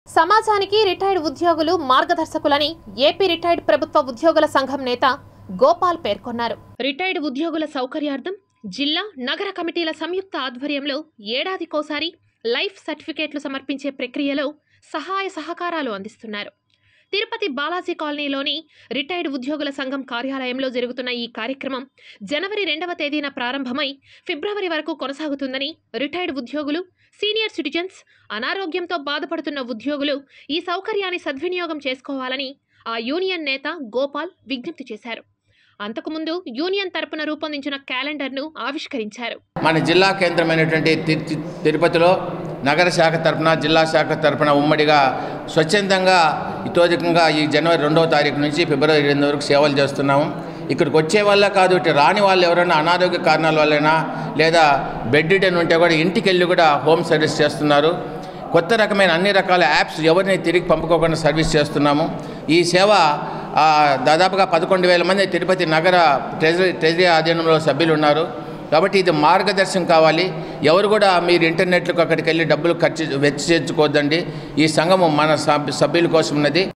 సమాజానికి రిటైర్డ్ ఉద్యోగులు మార్గదర్శకులని AP retired ప్రభుత్వ ఉద్యోగుల సంఘం నేత గోపాల్ పేర్కొన్నారు రిటైర్డ్ ఉద్యోగుల సౌకర్యార్థం జిల్లా నగర కమిటీల సంయుక్త ఆధ్వర్యంలో ఏడాదికోసారి లైఫ్ సర్టిఫికేట్లు సమర్పించే ప్రక్రియలో సహాయ సహకారాలు అందిస్తున్నారు తిరుపతి బాలాజీ కాలనీలోని రిటైర్డ్ ఉద్యోగుల సంఘం కార్యాలయంలో జరుగుతున్న ఈ కార్యక్రమం జనవరి రెండవ తేదీన ప్రారంభమై ఫిబ్రవరి వరకు కొనసాగుతుందని రిటైర్డ్ ఉద్యోగులు సీనియర్ సిటిజన్స్ అనారోగ్యంతో బాధపడుతున్న ఉద్యోగులు ఈ సౌకర్యాన్ని సద్వినియోగం చేసుకోవాలని ఆ యూనియన్ నేత గోపాల్ విజ్ఞప్తి చేశారు అంతకుముందు యూనియన్ తరపున రూపొందించిన క్యాలెండర్ను ఆవిష్కరించారు మన జిల్లా కేంద్రమైనటువంటి తి- తి- తిరుపతిలో నగర శాఖ తరపున జిల్లా శాఖ తరపున ఉమ్మడిగా స్వచ్ఛందంగా ఇతోధికంగా ఈ జనవరి రెండవ తారీఖు నుంచి ఫిబ్రవరి ఎనిమిది వరకు సేవలు చేస్తున్నాము ఇక్కడికి వచ్చే వల్ల కాదు ఇటు రాని వాళ్ళు ఎవరైనా అనారోగ్య కారణాల వల్లైనా లేదా బెడ్ రిటర్న్ ఉంటే కూడా ఇంటికి వెళ్ళి కూడా హోమ్ సర్వీస్ చేస్తున్నారు కొత్త రకమైన అన్ని రకాల యాప్స్ ఎవరిని తిరిగి పంపుకోకుండా సర్వీస్ చేస్తున్నాము ఈ సేవ ఆ, దాదాపుగా పదకొండు వేల మంది తిరుపతి నగర ట్రెజరీ ట్రెజరీ ఆధీనంలో సభ్యులు ఉన్నారు కాబట్టి ఇది మార్గదర్శనం కావాలి ఎవరు కూడా మీరు ఇంటర్నెట్లకు అక్కడికి వెళ్ళి డబ్బులు ఖర్చు వెచ్చించుకోవద్దండి ఈ సంఘము మన సభ్- సభ్యుల కోసం ఉన్నది